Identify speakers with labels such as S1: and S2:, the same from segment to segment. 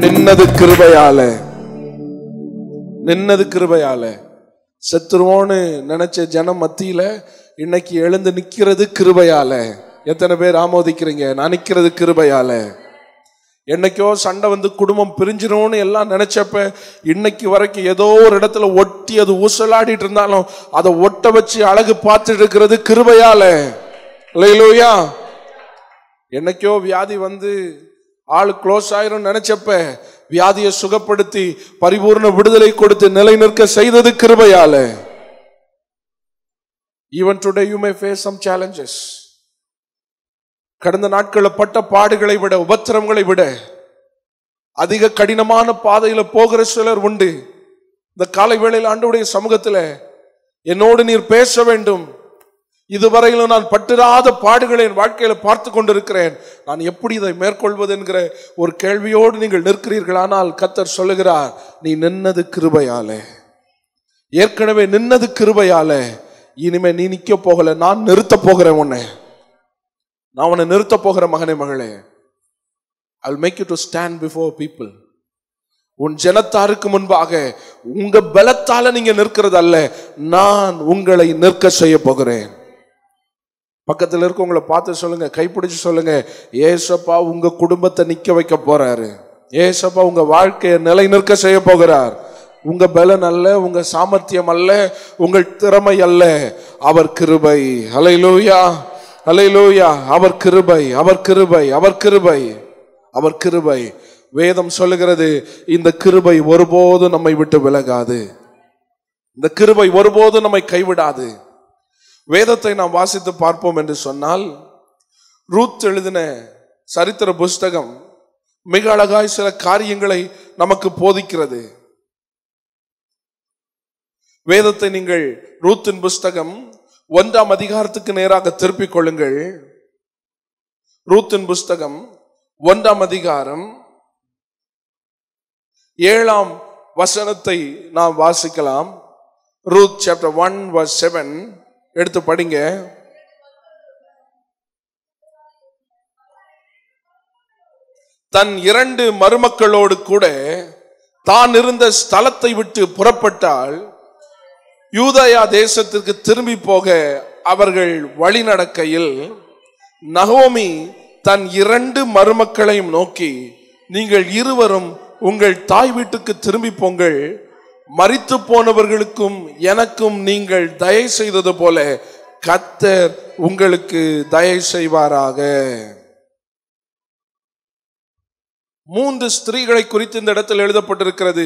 S1: நின்னது கிருபையால நின்னது கிருபையால செத்துருவோன்னு நினைச்ச ஜனம் மத்தியில இன்னைக்கு எழுந்து நிக்கிறது கிருபையால எத்தனை பேர் ஆமோதிக்கிறீங்க நான் நிக்கிறது கிருபையால என்னைக்கோ சண்டை வந்து குடும்பம் பிரிஞ்சிரும்னு எல்லாம் நினைச்சப்ப இன்னைக்கு வரைக்கும் ஏதோ ஒரு இடத்துல ஒட்டி அது ஊசலாடிட்டு இருந்தாலும் அதை ஒட்ட வச்சு அழகு பார்த்துட்டு இருக்கிறது கிருபையால இல்லையிலூயா என்னைக்கோ வியாதி வந்து ஆள் க்ளோஸ் ஆயிரும் நினைச்சப்ப வியாதியை சுகப்படுத்தி பரிபூர்ண விடுதலை கொடுத்து நிலை நிற்க செய்தது கிருபையால even today you may face some challenges கடந்த நாட்களில் பட்ட பாடுகளை விட உபத்திரங்களை விட அதிக கடினமான பாதையில போகிற சிலர் உண்டு இந்த காலை வேளையில் ஆண்டவுடைய சமூகத்தில் என்னோடு நீர் பேச வேண்டும் இதுவரையிலும் நான் பட்டிராத பாடுகளை என் வாழ்க்கையில பார்த்து கொண்டிருக்கிறேன் நான் எப்படி இதை மேற்கொள்வது என்கிற ஒரு கேள்வியோடு நீங்கள் நிற்கிறீர்களானால் கத்தர் சொல்லுகிறார் நீ நின்னது கிருபையாலே ஏற்கனவே நின்னது கிருபையாலே இனிமே நீ நிக்க போகல நான் நிறுத்த போகிறேன் உன்னை நான் உன்னை நிறுத்த போகிற மகனே மகளே I make you to stand before people உன் ஜனத்தாருக்கு முன்பாக உங்க பலத்தால நீங்க நிற்கிறது அல்ல நான் உங்களை நிற்க செய்ய போகிறேன் பக்கத்துல இருக்கவங்களை பார்த்து சொல்லுங்க கைப்பிடிச்சு சொல்லுங்க ஏசப்பா உங்க குடும்பத்தை நிக்க வைக்க போறாரு ஏசப்பா உங்க வாழ்க்கையை நிலை நிற்க செய்ய போகிறார் உங்க பலன் அல்ல உங்க சாமர்த்தியம் அல்ல உங்கள் திறமை அல்ல அவர் கிருபை அலையிலூயா அலையிலூயா அவர் கிருபை அவர் கிருபை அவர் கிருபை அவர் கிருபை வேதம் சொல்லுகிறது இந்த கிருபை ஒருபோதும் நம்மை விட்டு விலகாது இந்த கிருபை ஒருபோதும் நம்மை கைவிடாது வேதத்தை நாம் வாசித்து பார்ப்போம் என்று சொன்னால் ரூத் எழுதின சரித்திர புஸ்தகம் மிக அழகாய் சில காரியங்களை நமக்கு போதிக்கிறது வேதத்தை நீங்கள் ரூத்தின் புஸ்தகம் ஒன்றாம் அதிகாரத்துக்கு நேராக திருப்பிக் கொள்ளுங்கள் ரூத்தின் புஸ்தகம் ஒன்றாம் அதிகாரம் ஏழாம் வசனத்தை நாம் வாசிக்கலாம் Ruth chapter one verse seven எடுத்து படிங்க தன் இரண்டு மருமக்களோடு கூட தான் இருந்த ஸ்தலத்தை விட்டு புறப்பட்டால் யூதயா தேசத்திற்கு திரும்பி போக அவர்கள் வழி நடக்கையில் நகோமி தன் இரண்டு மருமக்களையும் நோக்கி நீங்கள் இருவரும் உங்கள் தாய் வீட்டுக்கு திரும்பி போங்கள் மரித்து போனவர்களுக்கும் எனக்கும் நீங்கள் தயை செய்தது போல கத்தர் உங்களுக்கு தயை செய்வாராக மூன்று ஸ்திரீகளை குறித்து இந்த இடத்தில் எழுதப்பட்டிருக்கிறது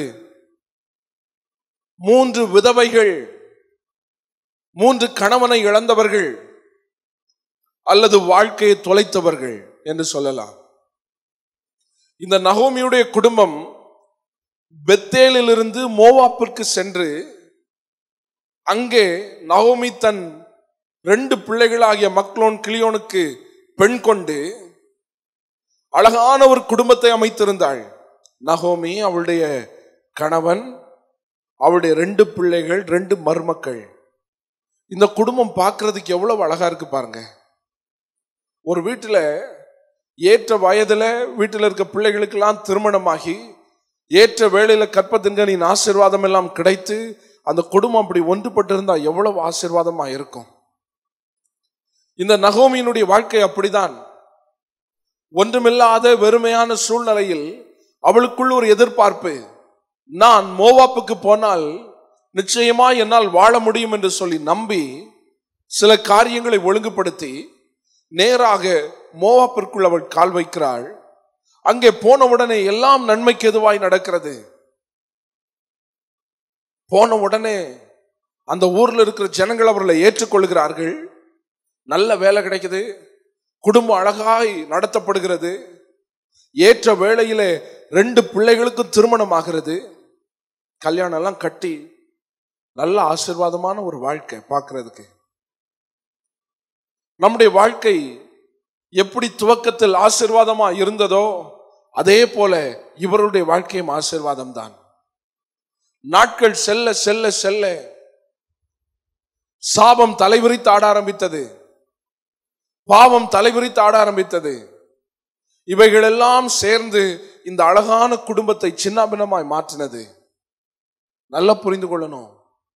S1: மூன்று விதவைகள் மூன்று கணவனை இழந்தவர்கள் அல்லது வாழ்க்கையை தொலைத்தவர்கள் என்று சொல்லலாம் இந்த நகோமியுடைய குடும்பம் பெத்தேலிலிருந்து மோவாப்பிற்கு சென்று அங்கே நகோமி தன் ரெண்டு பிள்ளைகளாகிய மக்லோன் கிளியோனுக்கு பெண் கொண்டு அழகான ஒரு குடும்பத்தை அமைத்திருந்தாள் நகோமி அவளுடைய கணவன் அவளுடைய ரெண்டு பிள்ளைகள் ரெண்டு மருமக்கள் இந்த குடும்பம் பார்க்கறதுக்கு எவ்வளவு அழகா இருக்கு பாருங்க ஒரு வீட்டுல ஏற்ற வயதுல வீட்டில் இருக்க பிள்ளைகளுக்கெல்லாம் திருமணமாகி ஏற்ற வேளையில கற்பத்தின்கனின் ஆசீர்வாதம் எல்லாம் கிடைத்து அந்த குடும்பம் அப்படி ஒன்றுபட்டு இருந்தா எவ்வளவு ஆசீர்வாதமா இருக்கும் இந்த நகோமியினுடைய வாழ்க்கை அப்படிதான் ஒன்றுமில்லாத வெறுமையான சூழ்நிலையில் அவளுக்குள் ஒரு எதிர்பார்ப்பு நான் மோவாப்புக்கு போனால் நிச்சயமா என்னால் வாழ முடியும் என்று சொல்லி நம்பி சில காரியங்களை ஒழுங்குபடுத்தி நேராக மோவாப்பிற்குள் அவள் கால் வைக்கிறாள் அங்கே போன உடனே எல்லாம் நன்மைக்கு எதுவாய் நடக்கிறது போன உடனே அந்த ஊர்ல இருக்கிற ஜனங்கள் அவர்களை ஏற்றுக்கொள்கிறார்கள் நல்ல வேலை கிடைக்குது குடும்பம் அழகாய் நடத்தப்படுகிறது ஏற்ற வேளையிலே ரெண்டு பிள்ளைகளுக்கும் திருமணம் ஆகிறது கல்யாணம் எல்லாம் கட்டி நல்ல ஆசீர்வாதமான ஒரு வாழ்க்கை பார்க்கிறதுக்கு நம்முடைய வாழ்க்கை எப்படி துவக்கத்தில் ஆசீர்வாதமா இருந்ததோ அதே போல இவருடைய வாழ்க்கையும் ஆசீர்வாதம் தான் நாட்கள் செல்ல செல்ல செல்ல சாபம் தலைவிரித்து ஆட ஆரம்பித்தது பாவம் தலைவிரித்து ஆட ஆரம்பித்தது இவைகளெல்லாம் சேர்ந்து இந்த அழகான குடும்பத்தை சின்னாபின்னமாய் மாற்றினது நல்லா புரிந்து கொள்ளணும்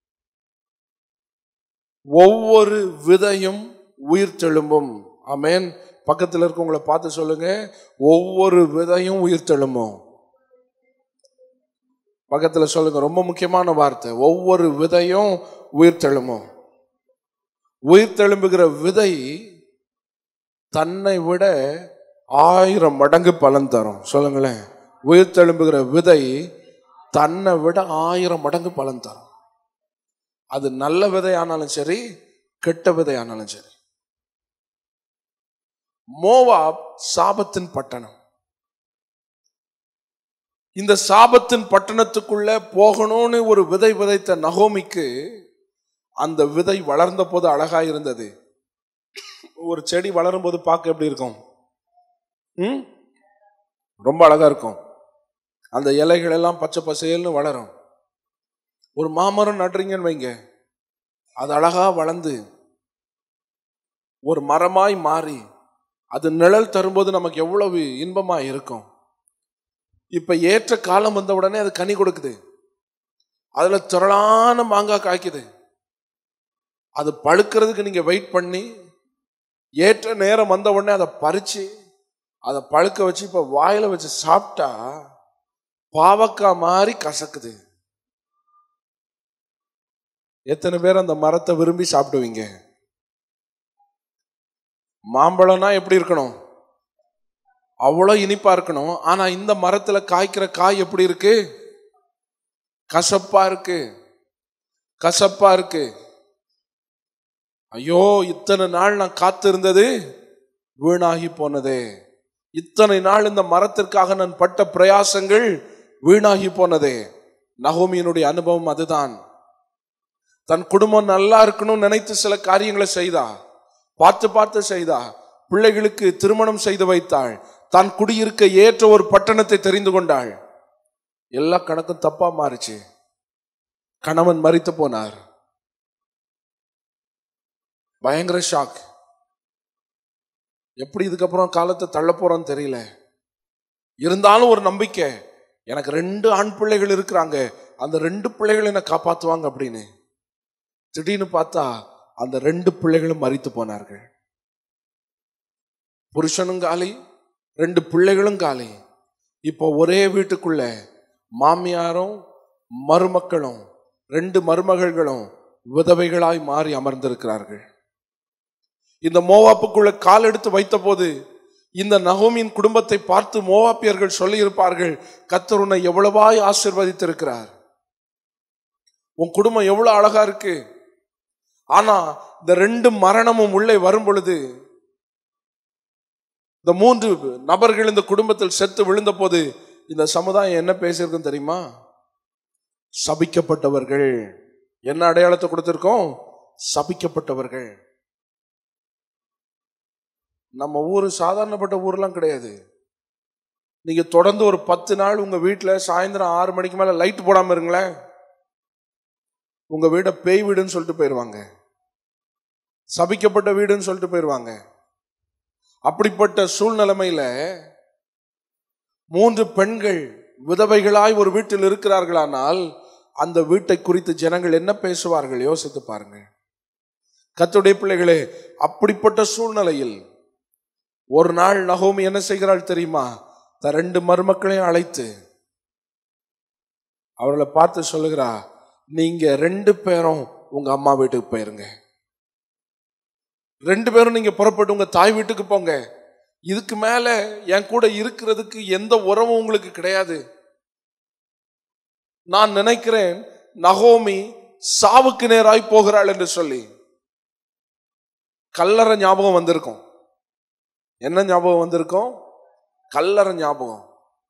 S1: ஒவ்வொரு விதையும் உயிர் தெழும்பும் ஆமென் பக்கத்தில் இருக்கவங்களை பார்த்து சொல்லுங்க ஒவ்வொரு விதையும் உயிர் தெழும்பும் பக்கத்தில் சொல்லுங்க ரொம்ப முக்கியமான வார்த்தை ஒவ்வொரு விதையும் உயிர் தெழும்பும் உயிர் தெழும்புகிற விதை தன்னை விட ஆயிரம் மடங்கு பலன் தரும் சொல்லுங்களேன் உயிர் தெழும்புகிற விதை தன்னை விட ஆயிரம் மடங்கு பலன் தரும் அது நல்ல விதை ஆனாலும் சரி கெட்ட விதை ஆனாலும் சரி மோவாப் சாபத்தின் பட்டணம் இந்த சாபத்தின் பட்டணத்துக்குள்ள போகணும்னு ஒரு விதை விதைத்த நகோமிக்கு அந்த விதை வளர்ந்த போது அழகா இருந்தது ஒரு செடி வளரும் போது பார்க்க எப்படி இருக்கும் ம்? ரொம்ப அழகா இருக்கும் அந்த இலைகள் எல்லாம் பச்சை பசேல்னு வளரும் ஒரு மாமரம் நடுறீங்கன்னு வைங்க அது அழகா வளர்ந்து ஒரு மரமாய் மாறி அது நிழல் தரும்போது நமக்கு எவ்வளவு இன்பமா இருக்கும் இப்ப ஏற்ற காலம் வந்த உடனே அது கனி கொடுக்குது அதுல திரளான மாங்காய் காய்க்குது அது பழுக்கிறதுக்கு நீங்க வெயிட் பண்ணி ஏற்ற நேரம் வந்த உடனே அதை பறிச்சு அதை பழுக்க வச்சு இப்ப வாயில வச்சு சாப்பிட்டா பாவக்காய் மாதிரி கசக்குது எத்தனை பேர் அந்த மரத்தை விரும்பி சாப்பிடுவீங்க மாம்பழம்னா எப்படி இருக்கணும் அவ்வளோ இனிப்பா இருக்கணும் ஆனா இந்த மரத்துல காய்க்கிற காய் எப்படி இருக்கு கசப்பா இருக்கு கசப்பா இருக்கு ஐயோ இத்தனை நாள் நான் காத்திருந்தது வீணாகி போனதே இத்தனை நாள் இந்த மரத்திற்காக நான் பட்ட பிரயாசங்கள் வீணாகி போனதே நகோமியினுடைய அனுபவம் அதுதான் தன் குடும்பம் நல்லா இருக்கணும்னு நினைத்து சில காரியங்களை செய்தா பார்த்து பார்த்து செய்தா பிள்ளைகளுக்கு திருமணம் செய்து வைத்தாள் தான் குடியிருக்க ஏற்ற ஒரு பட்டணத்தை தெரிந்து கொண்டாள் எல்லா கணக்கும் தப்பா மாறுச்சு கணவன் மறித்து போனார் பயங்கர ஷாக் எப்படி இதுக்கப்புறம் காலத்தை தள்ள போறோன்னு தெரியல இருந்தாலும் ஒரு நம்பிக்கை எனக்கு ரெண்டு ஆண் பிள்ளைகள் இருக்கிறாங்க அந்த ரெண்டு பிள்ளைகள் என்னை காப்பாத்துவாங்க அப்படின்னு திடீர்னு பார்த்தா அந்த ரெண்டு பிள்ளைகளும் மறித்து போனார்கள் புருஷனும் காலி ரெண்டு பிள்ளைகளும் காலி இப்போ ஒரே வீட்டுக்குள்ள மாமியாரும் மருமக்களும் ரெண்டு மருமகள்களும் விதவைகளாய் மாறி அமர்ந்திருக்கிறார்கள் இந்த மோவாப்புக்குள்ள கால் எடுத்து வைத்த போது இந்த நகோமியின் குடும்பத்தை பார்த்து மோவாப்பியர்கள் சொல்லி இருப்பார்கள் கத்தர் உன்னை எவ்வளவாய் ஆசிர்வதித்திருக்கிறார் உன் குடும்பம் எவ்வளவு அழகா இருக்கு ஆனா இந்த ரெண்டு மரணமும் உள்ளே வரும் பொழுது இந்த மூன்று நபர்கள் இந்த குடும்பத்தில் செத்து விழுந்த போது இந்த சமுதாயம் என்ன பேசியிருக்கும் தெரியுமா சபிக்கப்பட்டவர்கள் என்ன அடையாளத்தை கொடுத்திருக்கோம் சபிக்கப்பட்டவர்கள் நம்ம ஊர் சாதாரணப்பட்ட ஊர்லாம் கிடையாது நீங்க தொடர்ந்து ஒரு பத்து நாள் உங்க வீட்டுல சாயந்தரம் ஆறு மணிக்கு மேல லைட் போடாம இருங்களேன் உங்க வீட பேய் வீடுன்னு சொல்லிட்டு போயிருவாங்க சபிக்கப்பட்ட வீடுன்னு சொல்லிட்டு போயிருவாங்க அப்படிப்பட்ட சூழ்நிலைமையில மூன்று பெண்கள் விதவைகளாய் ஒரு வீட்டில் இருக்கிறார்களானால் அந்த வீட்டை குறித்து ஜனங்கள் என்ன பேசுவார்கள் யோசித்து பாருங்க கத்துடைய பிள்ளைகளே அப்படிப்பட்ட சூழ்நிலையில் ஒரு நாள் நகோமி என்ன செய்கிறாள் தெரியுமா தன் ரெண்டு மருமக்களையும் அழைத்து அவர்களை பார்த்து சொல்லுகிறா நீங்க ரெண்டு பேரும் உங்க அம்மா வீட்டுக்கு போயிருங்க ரெண்டு பேரும் நீங்க புறப்பட்டு உங்க தாய் வீட்டுக்கு போங்க இதுக்கு மேல என் கூட இருக்கிறதுக்கு எந்த உறவும் உங்களுக்கு கிடையாது நான் நினைக்கிறேன் நகோமி சாவுக்கு நேராய் போகிறாள் என்று சொல்லி கல்லற ஞாபகம் வந்திருக்கும் என்ன ஞாபகம் வந்திருக்கும் கல்லற ஞாபகம்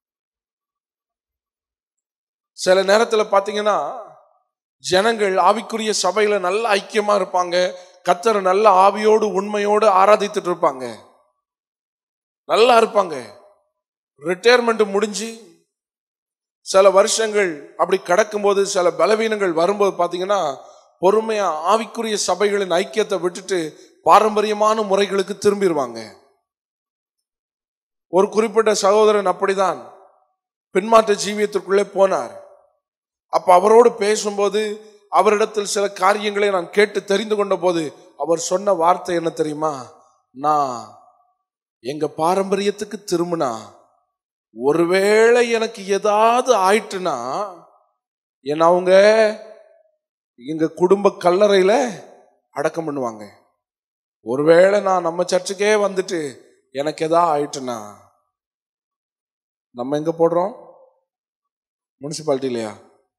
S1: சில நேரத்துல பாத்தீங்கன்னா ஜனங்கள் ஆவிக்குரிய சபையில நல்ல ஐக்கியமா இருப்பாங்க கத்தரை நல்ல ஆவியோடு உண்மையோடு ஆராதித்துட்டு இருப்பாங்க நல்லா இருப்பாங்க ரிட்டையர்மெண்ட் முடிஞ்சு சில வருஷங்கள் அப்படி கடக்கும்போது சில பலவீனங்கள் வரும்போது பாத்தீங்கன்னா பொறுமையா ஆவிக்குரிய சபைகளின் ஐக்கியத்தை விட்டுட்டு பாரம்பரியமான முறைகளுக்கு திரும்பிடுவாங்க ஒரு குறிப்பிட்ட சகோதரன் அப்படிதான் பின்மாற்ற ஜீவியத்திற்குள்ளே போனார் அப்ப அவரோடு பேசும்போது அவரிடத்தில் சில காரியங்களை நான் கேட்டு தெரிந்து கொண்ட போது அவர் சொன்ன வார்த்தை என்ன தெரியுமா நான் எங்க பாரம்பரியத்துக்கு திரும்பினா ஒருவேளை எனக்கு ஏதாவது ஆயிட்டுனா என்ன அவங்க எங்க குடும்ப கல்லறையில அடக்கம் பண்ணுவாங்க ஒருவேளை நான் நம்ம சர்ச்சுக்கே வந்துட்டு எனக்கு ஏதாவது ஆயிட்டுனா நம்ம எங்க போடுறோம் முனிசிபாலிட்டிலையா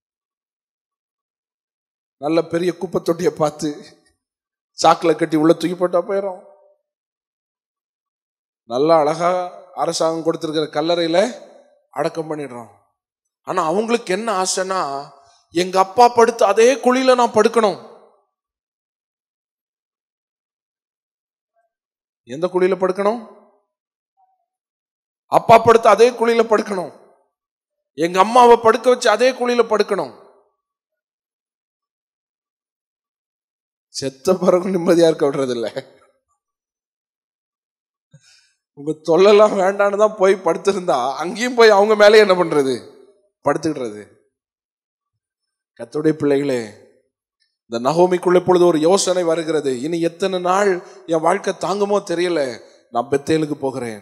S1: நல்ல பெரிய குப்பை தொட்டியை பார்த்து சாக்கில் கட்டி உள்ள தூக்கி போட்டா போயிடும் நல்லா அழகா அரசாங்கம் கொடுத்திருக்கிற கல்லறையில அடக்கம் பண்ணிடுறோம் ஆனா அவங்களுக்கு என்ன ஆசைன்னா எங்க அப்பா படுத்து அதே குழியில நான் படுக்கணும் எந்த குழியில படுக்கணும் அப்பா படுத்து அதே குழியில படுக்கணும் எங்க அம்மாவை படுக்க வச்சு அதே குழியில படுக்கணும் செத்த பிறகு நிம்மதியா இருக்க விடுறது இல்ல உங்க தொல்லெல்லாம் வேண்டான்னு தான் போய் படுத்திருந்தா அங்கேயும் போய் அவங்க மேலே என்ன பண்றது படுத்துக்கிடுறது கத்துடைய பிள்ளைகளே இந்த நகோமிக்குள்ள இப்பொழுது ஒரு யோசனை வருகிறது இனி எத்தனை நாள் என் வாழ்க்கை தாங்குமோ தெரியல நான் பெத்தேலுக்கு போகிறேன்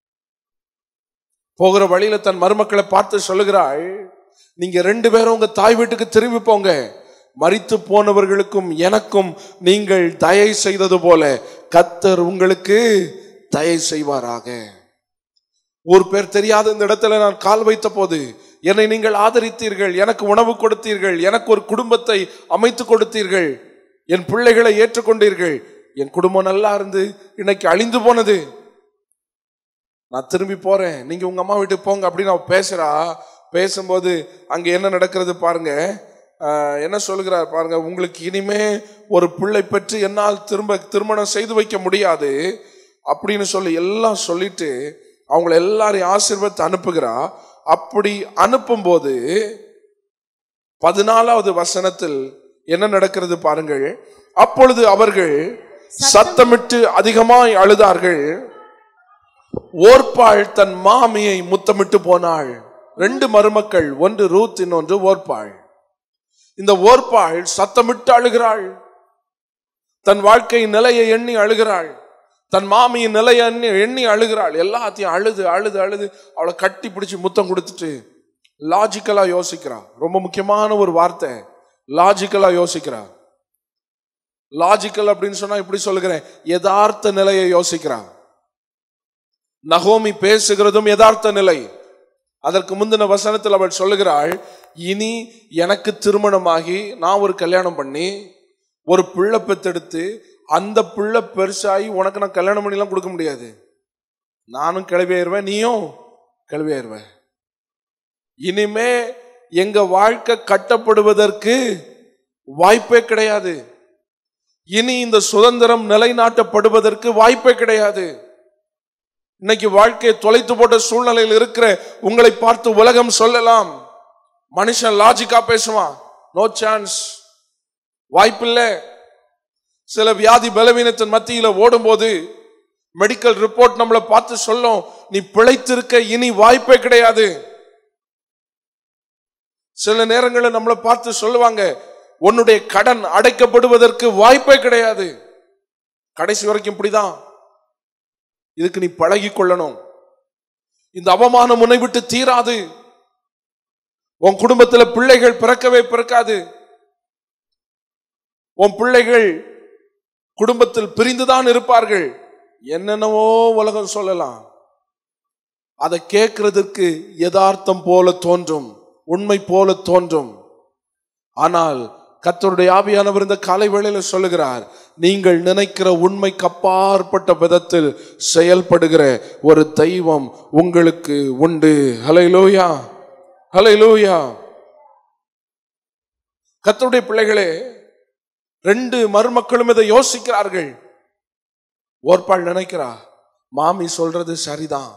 S1: போகிற வழியில தன் மருமக்களை பார்த்து சொல்லுகிறாள் நீங்க ரெண்டு பேரும் உங்க தாய் வீட்டுக்கு திரும்பி போங்க மரித்து போனவர்களுக்கும் எனக்கும் நீங்கள் தயை செய்தது போல கத்தர் உங்களுக்கு தயை செய்வாராக ஒரு பேர் தெரியாத இந்த இடத்துல நான் கால் வைத்த போது என்னை நீங்கள் ஆதரித்தீர்கள் எனக்கு உணவு கொடுத்தீர்கள் எனக்கு ஒரு குடும்பத்தை அமைத்து கொடுத்தீர்கள் என் பிள்ளைகளை ஏற்றுக்கொண்டீர்கள் என் குடும்பம் நல்லா இருந்து இன்னைக்கு அழிந்து போனது நான் திரும்பி போறேன் நீங்க உங்க அம்மா வீட்டுக்கு போங்க அப்படின்னு அவ பேசுறா பேசும்போது அங்க என்ன நடக்கிறது பாருங்க ஆஹ், என்ன சொல்லுகிறார் பாருங்க உங்களுக்கு இனிமே ஒரு பிள்ளை பெற்று என்னால் திரும்ப திருமணம் செய்து வைக்க முடியாது அப்படின்னு சொல்லி எல்லாம் சொல்லிட்டு அவங்கள எல்லாரையும் ஆசீர்வத்தை அனுப்புகிறா அப்படி அனுப்பும்போது பதினாலாவது வசனத்தில் என்ன நடக்கிறது பாருங்கள் அப்பொழுது அவர்கள் சத்தமிட்டு அதிகமாய் அழுதார்கள் ஓர்பாள் தன் மாமியை முத்தமிட்டு போனாள் ரெண்டு மருமக்கள் ஒன்று ரூத் இன்னொன்று ஓர்பாள் இந்த ஓர்பாள் சத்தமிட்டு அழுகிறாள் தன் வாழ்க்கை நிலையை எண்ணி அழுகிறாள் தன் மாமியின் நிலையை எண்ணி எண்ணி அழுகிறாள் எல்லாத்தையும் அழுது அழுது அழுது அவளை கட்டி பிடிச்சு முத்தம் கொடுத்துட்டு லாஜிக்கலா யோசிக்கிறா ரொம்ப முக்கியமான ஒரு வார்த்தை லாஜிக்கலா யோசிக்கிறா லாஜிக்கல் அப்படின்னு சொன்னா இப்படி சொல்லுகிறேன் யதார்த்த நிலையை யோசிக்கிறா நகோமி பேசுகிறதும் யதார்த்த நிலை அதற்கு முந்தின வசனத்தில் அவள் சொல்லுகிறாள் இனி எனக்கு திருமணமாகி நான் ஒரு கல்யாணம் பண்ணி ஒரு பிள்ளை பெத்தெடுத்து அந்த பிள்ளை பெருசாகி உனக்கு நான் கல்யாணம் பண்ணிலாம் கொடுக்க முடியாது நானும் கிளவியாயிருவேன் நீயும் கிளவியாயிருவேன் இனிமே எங்க வாழ்க்கை கட்டப்படுவதற்கு வாய்ப்பே கிடையாது இனி இந்த சுதந்திரம் நிலைநாட்டப்படுவதற்கு வாய்ப்பே கிடையாது இன்னைக்கு வாழ்க்கையை தொலைத்து போட்ட சூழ்நிலையில் இருக்கிற உங்களை பார்த்து உலகம் சொல்லலாம் மனுஷன் லாஜிக்கா பேசுவான் நோ சான்ஸ் வாய்ப்பில்லை சில வியாதி பலவீனத்தின் மத்தியில ஓடும்போது மெடிக்கல் ரிப்போர்ட் நம்மளை பார்த்து சொல்லும் நீ பிழைத்திருக்க இனி வாய்ப்பே கிடையாது சில நேரங்களில் நம்மளை பார்த்து சொல்லுவாங்க உன்னுடைய கடன் அடைக்கப்படுவதற்கு வாய்ப்பே கிடையாது கடைசி வரைக்கும் இப்படிதான் இதுக்கு நீ பழகி கொள்ளணும் இந்த அவமானம் உன்னை விட்டு தீராது உன் குடும்பத்துல பிள்ளைகள் பிறக்கவே பிறக்காது உன் பிள்ளைகள் குடும்பத்தில் பிரிந்துதான் இருப்பார்கள் என்னென்னவோ உலகம் சொல்லலாம் அதை கேட்கிறதுக்கு யதார்த்தம் போல தோன்றும் உண்மை போல தோன்றும் ஆனால் கர்த்தருடைய ஆவியானவர் இந்த காலை வேளையில சொல்லுகிறார் நீங்கள் நினைக்கிற உண்மைக்கு அப்பாற்பட்ட விதத்தில் செயல்படுகிற ஒரு தெய்வம் உங்களுக்கு உண்டு ஹலைலூயா ஹலைலூயா கர்த்தருடைய பிள்ளைகளே ரெண்டு மருமக்களும் இதை யோசிக்கிறார்கள் ஓர்பாள் நினைக்கிறா மாமி சொல்றது சரிதான்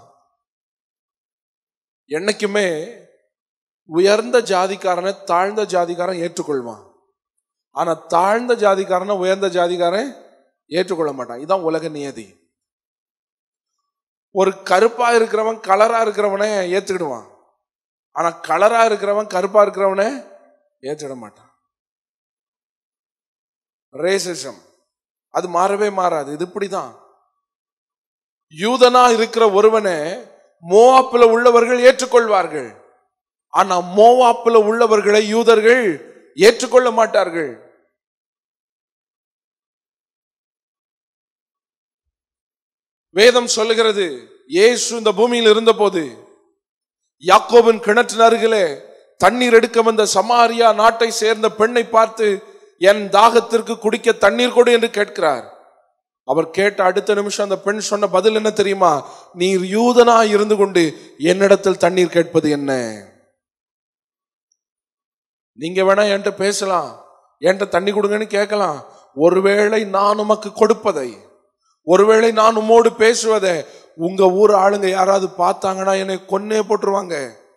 S1: என்னைக்குமே உயர்ந்த ஜாதிக்காரனை தாழ்ந்த ஜாதிக்காரன் ஏற்றுக்கொள்வான் ஆனா தாழ்ந்த ஜாதிக்காரனை உயர்ந்த ஜாதிக்காரன் ஏற்றுக்கொள்ள மாட்டான் இதான் உலக நியதி ஒரு கருப்பா இருக்கிறவன் கலரா இருக்கிறவனை ஏத்துக்கிடுவான் ஆனா கலரா இருக்கிறவன் கருப்பா இருக்கிறவனை ஏற்றிட மாட்டான் ரேசிசம் அது மாறவே மாறாது இது இப்படிதான் யூதனா இருக்கிற ஒருவனை மோவாப்புல உள்ளவர்கள் ஏற்றுக்கொள்வார்கள் ஆனா மோவாப்புல உள்ளவர்களை யூதர்கள் ஏற்றுக்கொள்ள மாட்டார்கள் வேதம் சொல்லுகிறது இயேசு இந்த பூமியில் இருந்தபோது யாக்கோபின் கிணற்றின் அருகிலே தண்ணீர் எடுக்க வந்த சமாரியா நாட்டை சேர்ந்த பெண்ணை பார்த்து என் தாகத்திற்கு குடிக்க தண்ணீர் கொடு என்று கேட்கிறார் அவர் கேட்ட அடுத்த நிமிஷம் அந்த பெண் சொன்ன பதில் என்ன தெரியுமா நீர் யூதனா இருந்து கொண்டு என்னிடத்தில் தண்ணீர் கேட்பது என்ன நீங்க வேணா என்கிட்ட பேசலாம் என்கிட்ட தண்ணி கொடுங்கன்னு கேட்கலாம் ஒருவேளை நான் உமக்கு கொடுப்பதை ஒருவேளை நான் உம்மோடு பேசுவதை உங்க ஊர் ஆளுங்க யாராவது பார்த்தாங்கன்னா என்னை கொன்னே போட்டுருவாங்க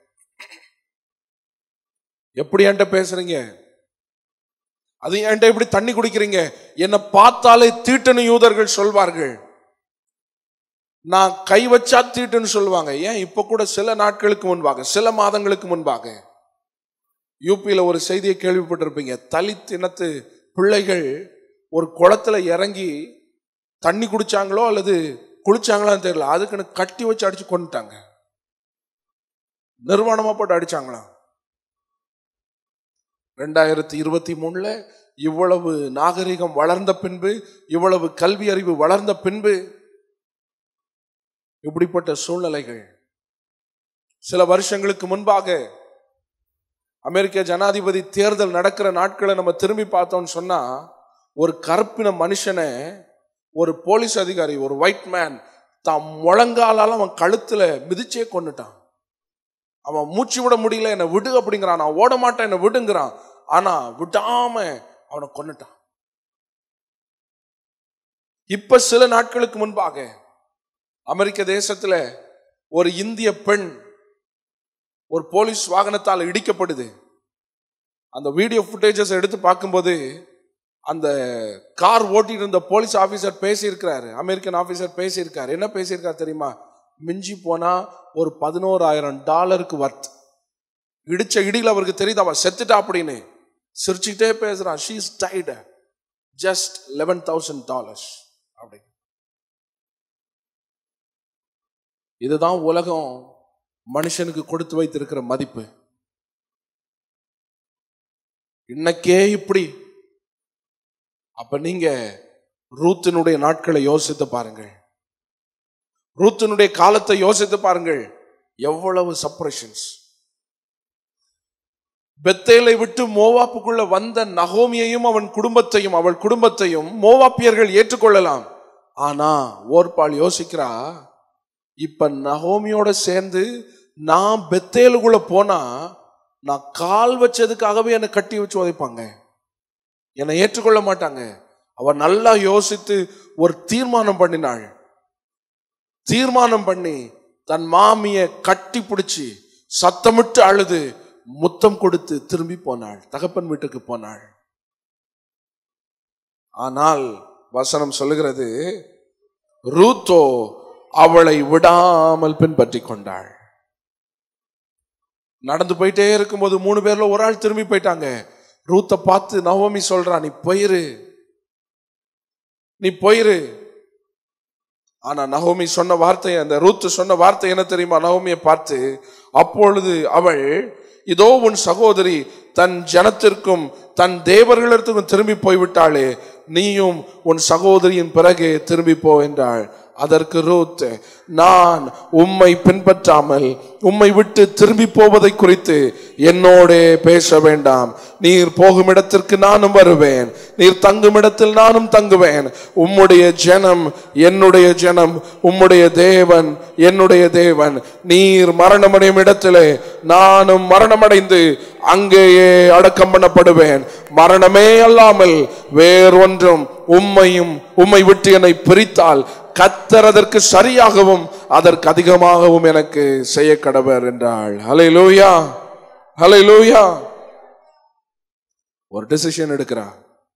S1: எப்படி என்கிட்ட பேசுறீங்க அது என்கிட்ட இப்படி தண்ணி குடிக்கிறீங்க என்னை பார்த்தாலே தீட்டுன்னு யூதர்கள் சொல்வார்கள் நான் கை வச்சா தீட்டுன்னு சொல்லுவாங்க ஏன் இப்ப கூட சில நாட்களுக்கு முன்பாக சில மாதங்களுக்கு முன்பாக யூபியில ஒரு செய்தியை கேள்விப்பட்டிருப்பீங்க தலித் இனத்து பிள்ளைகள் ஒரு குளத்துல இறங்கி தண்ணி குடிச்சாங்களோ அல்லது குளிச்சாங்களான்னு தெரியல அதுக்குன்னு கட்டி வச்சு அடிச்சு கொண்டுட்டாங்க நிர்வாணமா போட்டு அடிச்சாங்களாம் ரெண்டாயிரத்தி இருபத்தி மூணுல இவ்வளவு நாகரிகம் வளர்ந்த பின்பு இவ்வளவு கல்வி அறிவு வளர்ந்த பின்பு இப்படிப்பட்ட சூழ்நிலைகள் சில வருஷங்களுக்கு முன்பாக அமெரிக்க ஜனாதிபதி தேர்தல் நடக்கிற நாட்களை நம்ம திரும்பி பார்த்தோம்னு சொன்னா ஒரு கருப்பின மனுஷனை ஒரு போலீஸ் அதிகாரி ஒரு ஒயிட் மேன் தான் முழங்காலால அவன் கழுத்துல மிதிச்சே கொண்டுட்டான் அவன் மூச்சு விட முடியல என்னை விடு அப்படிங்கிறான் நான் ஓட மாட்டேன் என்னை விடுங்கிறான் ஆனா விடாம அவனை கொன்னுட்டான் இப்ப சில நாட்களுக்கு முன்பாக அமெரிக்க தேசத்துல ஒரு இந்திய பெண் ஒரு போலீஸ் வாகனத்தால் இடிக்கப்படுது அந்த வீடியோ ஃபுட்டேஜஸ் எடுத்து பார்க்கும்போது அந்த கார் ஓட்டிட்டு இருந்த போலீஸ் ஆபீசர் பேசியிருக்கிறாரு அமெரிக்கன் ஆபீசர் பேசியிருக்காரு என்ன பேசியிருக்காரு தெரியுமா மிஞ்சி போனா ஒரு பதினோராயிரம் டாலருக்கு வர்த் இடிச்ச இடியில் அவருக்கு தெரியுது அவன் செத்துட்டா அப்படின்னு சிரிச்சுக்கிட்டே பேசுறான் she is died just eleven thousand dollars அப்படி இதுதான் உலகம் மனுஷனுக்கு கொடுத்து வைத்திருக்கிற மதிப்பு இன்னைக்கே இப்படி அப்ப நீங்க ரூத்தினுடைய நாட்களை யோசித்து பாருங்கள் ரூத்தினுடைய காலத்தை யோசித்து பாருங்கள் எவ்வளவு சப்ரேஷன்ஸ் பெத்தேலை விட்டு மோவாப்புக்குள்ள வந்த நகோமியையும் அவன் குடும்பத்தையும் அவள் குடும்பத்தையும் மோவாப்பியர்கள் ஏற்றுக்கொள்ளலாம் ஆனா ஓர்பால் யோசிக்கிறா இப்ப நகோமியோட சேர்ந்து நான் பெத்தேலுக்குள்ள போனா நான் கால் வச்சதுக்காகவே என்னை கட்டி வச்சு உதைப்பாங்க என்னை ஏற்றுக்கொள்ள மாட்டாங்க அவ நல்லா யோசித்து ஒரு தீர்மானம் பண்ணினாள் தீர்மானம் பண்ணி தன் மாமிய கட்டி பிடிச்சி சத்தமிட்டு அழுது முத்தம் கொடுத்து திரும்பி போனாள் தகப்பன் வீட்டுக்கு போனாள் ஆனால் வசனம் சொல்லுகிறது ரூத்தோ அவளை விடாமல் பின்பற்றி கொண்டாள் நடந்து போயிட்டே இருக்கும்போது மூணு பேர்ல ஒரு ஆள் திரும்பி போயிட்டாங்க ரூத்தை பார்த்து நவமி சொல்றா நீ போயிரு நீ போயிரு ஆனா நகோமி சொன்ன வார்த்தை அந்த ரூத்து சொன்ன வார்த்தை என்ன தெரியுமா நகோமியை பார்த்து அப்பொழுது அவள் இதோ உன் சகோதரி தன் ஜனத்திற்கும் தன் தேவர்களிடத்துக்கும் திரும்பி போய்விட்டாளே நீயும் உன் சகோதரியின் பிறகு திரும்பி போ என்றாள் அதற்கு ரூத் நான் உம்மை பின்பற்றாமல் உம்மை விட்டு திரும்பி போவதை குறித்து என்னோடே பேச வேண்டாம் நீர் போகும் இடத்திற்கு நானும் வருவேன் நீர் தங்கும் இடத்தில் நானும் தங்குவேன் உம்முடைய ஜனம் என்னுடைய ஜனம் உம்முடைய தேவன் என்னுடைய தேவன் நீர் மரணமடையும் இடத்திலே நானும் மரணமடைந்து அங்கேயே அடக்கம் பண்ணப்படுவேன் மரணமே அல்லாமல் வேறொன்றும் உம்மையும் உம்மை விட்டு என்னை பிரித்தால் கத்தர் அதற்கு சரியாகவும் அதற்கு அதிகமாகவும் எனக்கு செய்ய கடவர் என்றாள் ஹலை லூயா ஹலை லூயா ஒரு டிசிஷன் எடுக்கிறா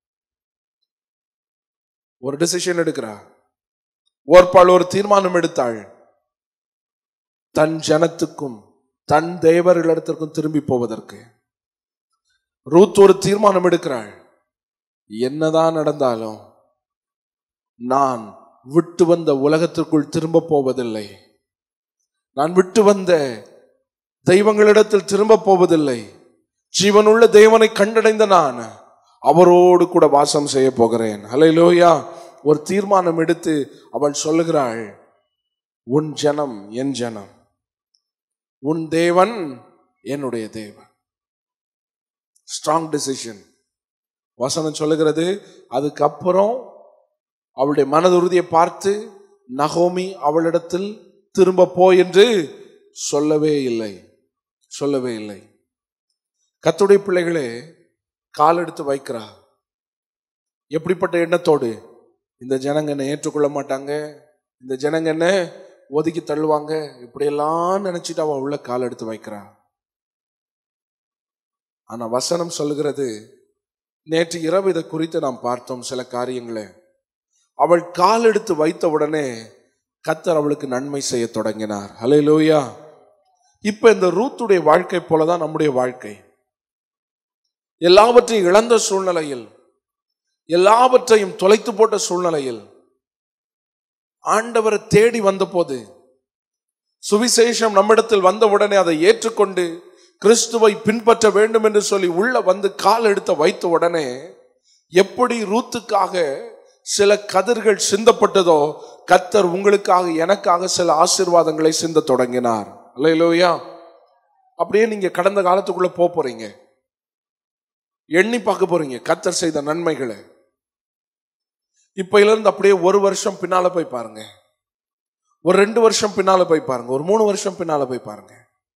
S1: ஒரு டிசிஷன் எடுக்கிறா ஓர்பாள் ஒரு தீர்மானம் எடுத்தாள் தன் ஜனத்துக்கும் தன் தேவர்களிடத்திற்கும் திரும்பி போவதற்கு ரூத் ஒரு தீர்மானம் எடுக்கிறாள் என்னதான் நடந்தாலும் நான் விட்டு வந்த உலகத்திற்குள் திரும்ப போவதில்லை நான் விட்டு வந்த தெய்வங்களிடத்தில் திரும்ப போவதில்லை ஜீவனுள்ள தேவனை கண்டடைந்த நான் அவரோடு கூட வாசம் செய்ய போகிறேன் ஹalleluya ஒரு தீர்மானம் எடுத்து அவள் சொல்லுகிறாள் உன் ஜனம் என் ஜனம் உன் தேவன் என்னுடைய தேவன் ஸ்ட்ராங் டிசிஷன் வசனம் சொல்லுகிறது அதுக்கப்புறம் அவளுடைய மனதுறுதியை பார்த்து நகோமி அவளிடத்தில் திரும்ப போ என்று சொல்லவே இல்லை சொல்லவே இல்லை கத்துடைய பிள்ளைகளே கால் எடுத்து வைக்கிறா எப்படிப்பட்ட எண்ணத்தோடு இந்த ஜனங்க என்னை ஏற்றுக்கொள்ள மாட்டாங்க இந்த ஜனங்க என்ன ஒதுக்கி தள்ளுவாங்க இப்படியெல்லாம் நினைச்சிட்டு அவ உள்ள கால் எடுத்து வைக்கிறா ஆனா வசனம் சொல்லுகிறது நேற்று இரவு இதை குறித்து நாம் பார்த்தோம் சில காரியங்களை அவள் கால் எடுத்து வைத்த உடனே கத்தர் அவளுக்கு நன்மை செய்ய தொடங்கினார் ஹலே லூயா இப்ப இந்த ரூத்துடைய வாழ்க்கை போலதான் நம்முடைய வாழ்க்கை எல்லாவற்றையும் இழந்த சூழ்நிலையில் எல்லாவற்றையும் தொலைத்து போட்ட சூழ்நிலையில் ஆண்டவரை தேடி வந்தபோது சுவிசேஷம் நம்மிடத்தில் வந்த உடனே அதை ஏற்றுக்கொண்டு கிறிஸ்துவை பின்பற்ற வேண்டும் என்று சொல்லி உள்ள வந்து கால் எடுத்த வைத்த உடனே எப்படி ரூத்துக்காக சில கதிர்கள் சிந்தப்பட்டதோ கத்தர் உங்களுக்காக எனக்காக சில ஆசீர்வாதங்களை சிந்த தொடங்கினார் அல்லையிலோயா அப்படியே நீங்க கடந்த காலத்துக்குள்ள போக போறீங்க எண்ணி பார்க்க போறீங்க கத்தர் செய்த நன்மைகளை இப்பையில இருந்து அப்படியே ஒரு வருஷம் பின்னால போய் பாருங்க ஒரு ரெண்டு வருஷம் பின்னால போய் பாருங்க ஒரு மூணு வருஷம் பின்னால போய் பாருங்க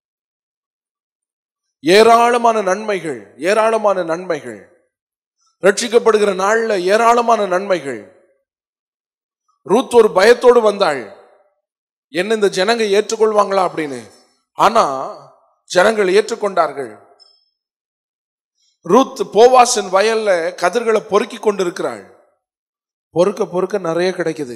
S1: ஏராளமான நன்மைகள் ஏராளமான நன்மைகள் ரட்சிக்கப்படுகிற நாள்ல ஏராளமான நன்மைகள் ரூத் ஒரு பயத்தோடு வந்தாள் என்ன இந்த ஜனங்க ஏற்றுக்கொள்வாங்களா அப்படின்னு ஆனா ஜனங்கள் ஏற்றுக்கொண்டார்கள் ரூத் போவாசின் வயல்ல கதிர்களை பொறுக்கி கொண்டிருக்கிறாள் பொறுக்க பொறுக்க நிறைய கிடைக்குது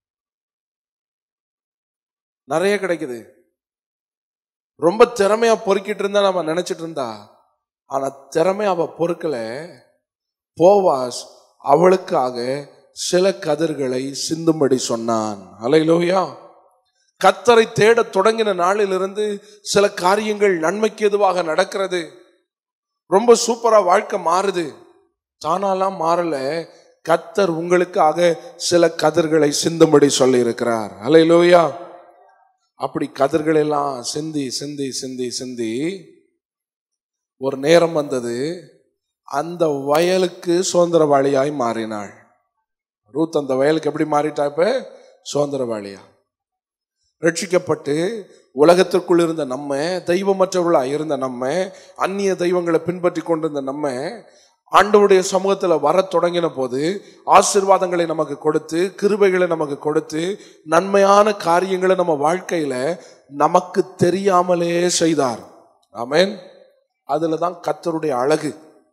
S1: நிறைய கிடைக்குது ரொம்ப திறமையா பொறுக்கிட்டு இருந்தா நம்ம நினைச்சிட்டு இருந்தா ஆனா திறமையா அவ பொறுக்கல போவாஸ் அவளுக்காக சில கதிர்களை சிந்தும்படி சொன்னான் அலையிலோயா கத்தரை தேட தொடங்கின நாளிலிருந்து சில காரியங்கள் நன்மைக்கு எதுவாக நடக்கிறது ரொம்ப சூப்பரா வாழ்க்கை மாறுது தானாலாம் மாறல கத்தர் உங்களுக்காக சில கதிர்களை சிந்தும்படி சொல்லி இருக்கிறார் அலையிலோயா அப்படி கதிர்கள் எல்லாம் சிந்தி சிந்தி சிந்தி சிந்தி ஒரு நேரம் வந்தது அந்த வயலுக்கு சுதந்திரவாளியாய் மாறினாள் ரூத் அந்த வயலுக்கு எப்படி மாறிட்டா இப்ப சுதந்திரவாளியா ரட்சிக்கப்பட்டு உலகத்திற்குள் இருந்த நம்ம தெய்வமற்றவர்களா இருந்த நம்ம அந்நிய தெய்வங்களை பின்பற்றி கொண்டிருந்த நம்ம ஆண்டவருடைய சமூகத்துல வர தொடங்கின போது ஆசிர்வாதங்களை நமக்கு கொடுத்து கிருபைகளை நமக்கு கொடுத்து நன்மையான காரியங்களை நம்ம வாழ்க்கையில நமக்கு தெரியாமலே செய்தார் ஆமென் அதுல தான் கத்தருடைய அழகு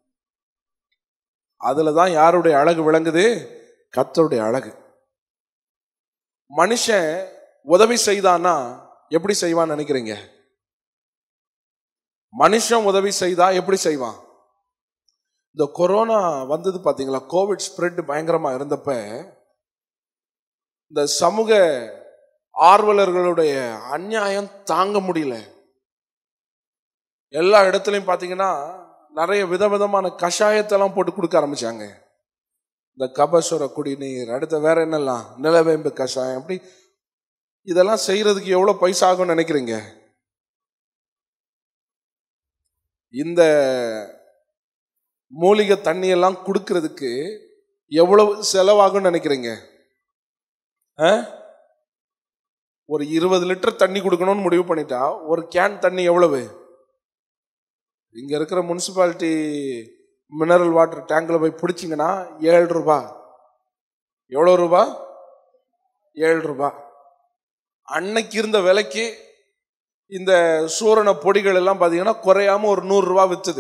S1: அதுல தான் யாருடைய அழகு விளங்குது கத்தருடைய அழகு மனுஷன் உதவி செய்தானா எப்படி செய்வான்னு நினைக்கிறீங்க மனுஷன் உதவி செய்தா எப்படி செய்வான் இந்த கொரோனா வந்தது பாத்தீங்களா கோவிட் ஸ்ப்ரெட் பயங்கரமா இருந்தப்ப இந்த சமூக ஆர்வலர்களுடைய அநியாயம் தாங்க முடியல எல்லா இடத்துலையும் பாத்தீங்கன்னா நிறைய விதவிதமான கஷாயத்தெல்லாம் போட்டு கொடுக்க ஆரம்பிச்சாங்க இந்த கபசுர குடிநீர் அடுத்த வேற என்னெல்லாம் நிலவேம்பு கஷாயம் அப்படி இதெல்லாம் செய்யறதுக்கு எவ்வளவு பைசா ஆகும்னு நினைக்கிறீங்க இந்த மூலிகை தண்ணி எல்லாம் கொடுக்கறதுக்கு எவ்வளவு செலவாகும்னு நினைக்கிறீங்க ஆ? ஒரு இருபது லிட்டர் தண்ணி கொடுக்கணும்னு முடிவு பண்ணிட்டா ஒரு கேன் தண்ணி எவ்வளவு இங்க இருக்கிற முனிசிபாலிட்டி மினரல் வாட்டர் டேங்க்ல போய் பிடிச்சிங்கன்னா ஏழு ரூபா எவ்வளோ ரூபா ஏழு ரூபா அன்னைக்கு இருந்த விலைக்கு இந்த சூரண பொடிகள் எல்லாம் பார்த்தீங்கன்னா குறையாம ஒரு நூறு ரூபா வித்துது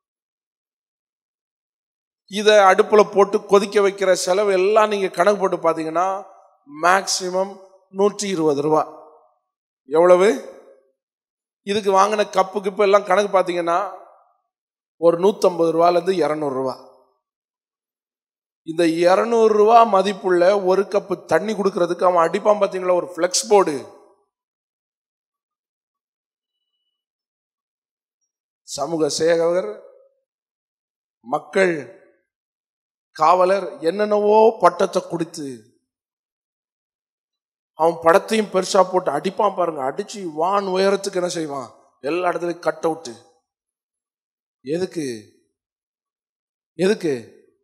S1: இதை அடுப்புல போட்டு கொதிக்க வைக்கிற செலவு எல்லாம் நீங்க கணக்கு போட்டு பார்த்தீங்கன்னா மேக்சிமம் நூற்றி இருபது ரூபா எவ்வளவு இதுக்கு வாங்கின கப்பு கிப்பு எல்லாம் கணக்கு பார்த்தீங்கன்னா ஒரு நூத்தம்பது ரூபாலேருந்து இரநூறு ரூபா இந்த இரநூறு ரூபா மதிப்புள்ள ஒரு கப்பு தண்ணி கொடுக்கறதுக்கு அவன் அடிப்பான் பார்த்தீங்களா ஒரு ஃப்ளெக்ஸ் போர்டு சமூக சேவகர் மக்கள் காவலர் என்னென்னவோ பட்டத்தை கொடுத்து அவன் படத்தையும் பெருசா போட்டு அடிப்பான் பாருங்க அடிச்சு வான் உயரத்துக்கு என்ன செய்வான் எல்லா இடத்துலயும் கட் அவுட்டு எதுக்கு எதுக்கு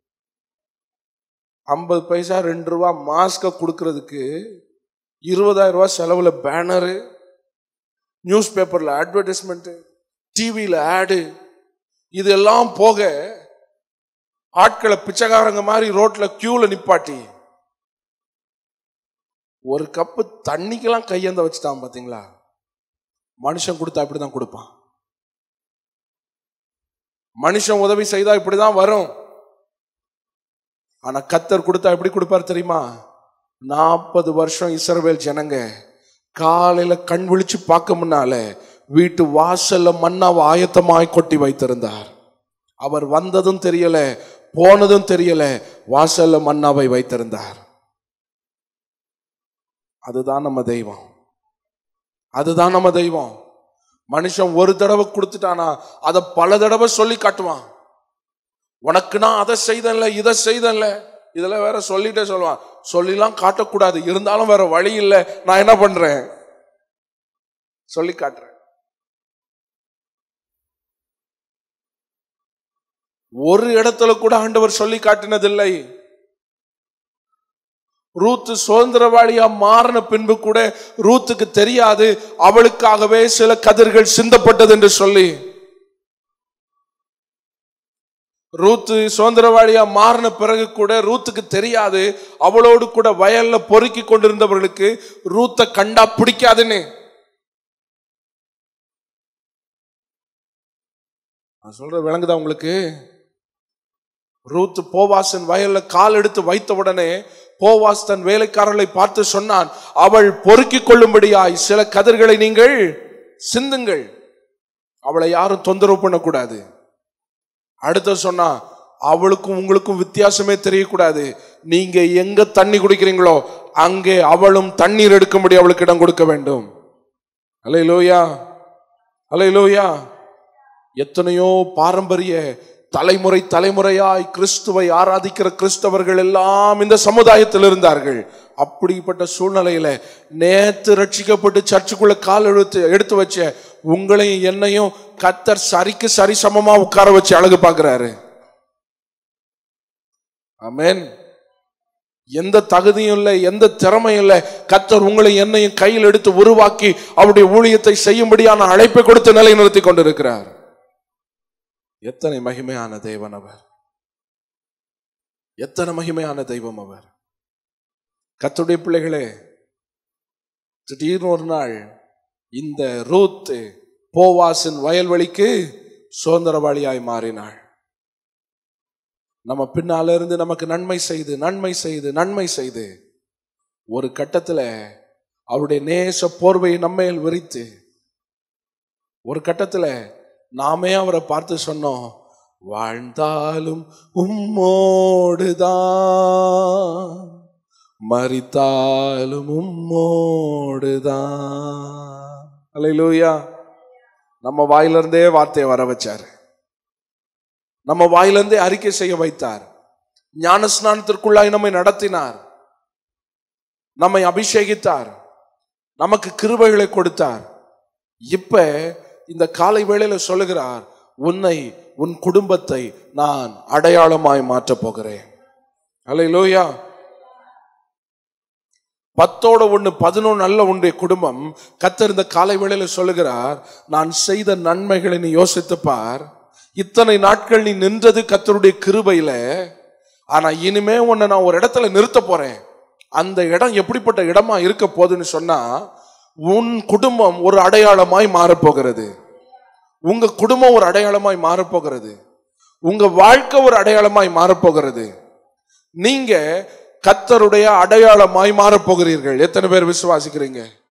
S1: ஐம்பது பைசா ரெண்டு ரூபா மாஸ்க கொடுக்கறதுக்கு இருபதாயிரம் ரூபாய் செலவுல பேனரு நியூஸ் பேப்பர்ல அட்வர்டைஸ்மெண்ட் டிவியில ஆடு இதெல்லாம் போக ஆட்களை பிச்சைக்காரங்க மாதிரி ரோட்ல கியூல நிப்பாட்டி ஒரு கப்பு தண்ணிக்கெல்லாம் கையந்த வச்சுட்டான் பாத்தீங்களா மனுஷன் கொடுத்தா இப்படிதான் கொடுப்பான் மனுஷன் உதவி செய்தா இப்படிதான் வரும் ஆனா கத்தர் கொடுத்தா எப்படி கொடுப்பார் தெரியுமா நாற்பது வருஷம் இஸ்ரவேல் ஜனங்க காலையில கண் விழிச்சு பார்க்க முன்னால வீட்டு வாசல்ல மண்ணாவை ஆயத்தமாய் கொட்டி வைத்திருந்தார் அவர் வந்ததும் தெரியல போனதும் தெரியல வாசல்ல மண்ணாவை வைத்திருந்தார் அதுதான் நம்ம தெய்வம் அதுதான் நம்ம தெய்வம் மனுஷன் ஒரு தடவை கொடுத்துட்டானா அதை பல தடவை சொல்லி காட்டுவான் உனக்கு நான் அதை செய்தேன்ல இதை செய்தேன்ல இதுல வேற சொல்லிட்டே சொல்லுவான் சொல்லிலாம் காட்டக்கூடாது இருந்தாலும் வேற வழி இல்லை நான் என்ன பண்றேன் சொல்லி காட்டுறேன் ஒரு இடத்துல கூட ஆண்டவர் சொல்லி காட்டினதில்லை ரூத்து சுதந்திரவாளியா மாறின பின்பு கூட ரூத்துக்கு தெரியாது அவளுக்காகவே சில கதிர்கள் சிந்தப்பட்டது என்று சொல்லி ரூத்து சுதந்திரவாளியா மாறின பிறகு கூட ரூத்துக்கு தெரியாது அவளோடு கூட வயல்ல பொறுக்கி கொண்டிருந்தவர்களுக்கு ரூத்தை கண்டா பிடிக்காதுன்னு நான் சொல்ற விளங்குதா உங்களுக்கு ரூத் போவாசன் வயல்ல கால் எடுத்து வைத்த உடனே போவாஸ் தன் வேலைக்காரர்களை பார்த்து சொன்னான் அவள் பொறுக்கிக் கொள்ளும்படியாய் சில கதிர்களை நீங்கள் சிந்துங்கள் அவளை யாரும் தொந்தரவு பண்ணக்கூடாது அடுத்த சொன்னா அவளுக்கும் உங்களுக்கும் வித்தியாசமே தெரியக்கூடாது நீங்க எங்க தண்ணி குடிக்கிறீங்களோ அங்கே அவளும் தண்ணீர் எடுக்கும்படி அவளுக்கு இடம் கொடுக்க வேண்டும் அலை லோயா அலை லோயா எத்தனையோ பாரம்பரிய தலைமுறை தலைமுறையாய் கிறிஸ்துவை ஆராதிக்கிற கிறிஸ்தவர்கள் எல்லாம் இந்த சமுதாயத்தில் இருந்தார்கள் அப்படிப்பட்ட சூழ்நிலையில நேத்து ரட்சிக்கப்பட்டு சர்ச்சுக்குள்ள கால் எடுத்து எடுத்து வச்ச உங்களையும் என்னையும் கத்தர் சரிக்கு சரி சமமா உட்கார வச்சு அழகு பார்க்கிறாரு ஆமென் எந்த தகுதியும் இல்லை எந்த திறமையும் இல்லை கத்தர் உங்களை என்னையும் கையில் எடுத்து உருவாக்கி அவருடைய ஊழியத்தை செய்யும்படியான அழைப்பை கொடுத்து நிலைநிறுத்தி கொண்டிருக்கிறார் எத்தனை மகிமையான தேவன் அவர் எத்தனை மகிமையான தெய்வம் அவர் கத்துடைய பிள்ளைகளே திடீர்னு ஒரு நாள் இந்த ரூத் போவாசின் வயல்வெளிக்கு சுதந்திரவாளியாய் மாறினாள் நம்ம பின்னால இருந்து நமக்கு நன்மை செய்து நன்மை செய்து நன்மை செய்து ஒரு கட்டத்துல அவருடைய நேச போர்வையை நம்மையில் விரித்து ஒரு கட்டத்துல நாமே அவரை பார்த்து சொன்னோம் வாழ்ந்தாலும் உம்மோடுதான் மறித்தாலும் உம்மோடுதான் அல்லேலூயா நம்ம வாயிலிருந்தே வார்த்தையை வர வச்சாரு நம்ம வாயிலிருந்தே அறிக்கை செய்ய வைத்தார் ஞான ஸ்நானத்திற்குள்ளாய் நம்மை நடத்தினார் நம்மை அபிஷேகித்தார் நமக்கு கிருபைகளை கொடுத்தார் இப்ப இந்த காலை வேளையில சொல்லுகிறார் உன்னை உன் குடும்பத்தை நான் அடையாளமாய் மாற்றப் போகிறேன் அல்லேலூயா பத்தோட ஒண்ணு பதினொன்னு அல்ல உன்னுடைய குடும்பம் கத்தர் இந்த காலை வேளையில சொல்லுகிறார் நான் செய்த நன்மைகளை நீ யோசித்து பார் இத்தனை நாட்கள் நீ நின்றது கத்தருடைய கிருபையில ஆனா இனிமே உன்னை நான் ஒரு இடத்துல நிறுத்த போறேன் அந்த இடம் எப்படிப்பட்ட இடமா இருக்க போகுதுன்னு சொன்னா உன் குடும்பம் ஒரு அடையாளமாய் மாறப்போகிறது உங்க குடும்பம் ஒரு அடையாளமாய் மாறப்போகிறது உங்க வாழ்க்கை ஒரு அடையாளமாய் மாறப்போகிறது நீங்க கத்தருடைய அடையாளமாய் மாறப்போகிறீர்கள் எத்தனை பேர் விசுவாசிக்கிறீங்க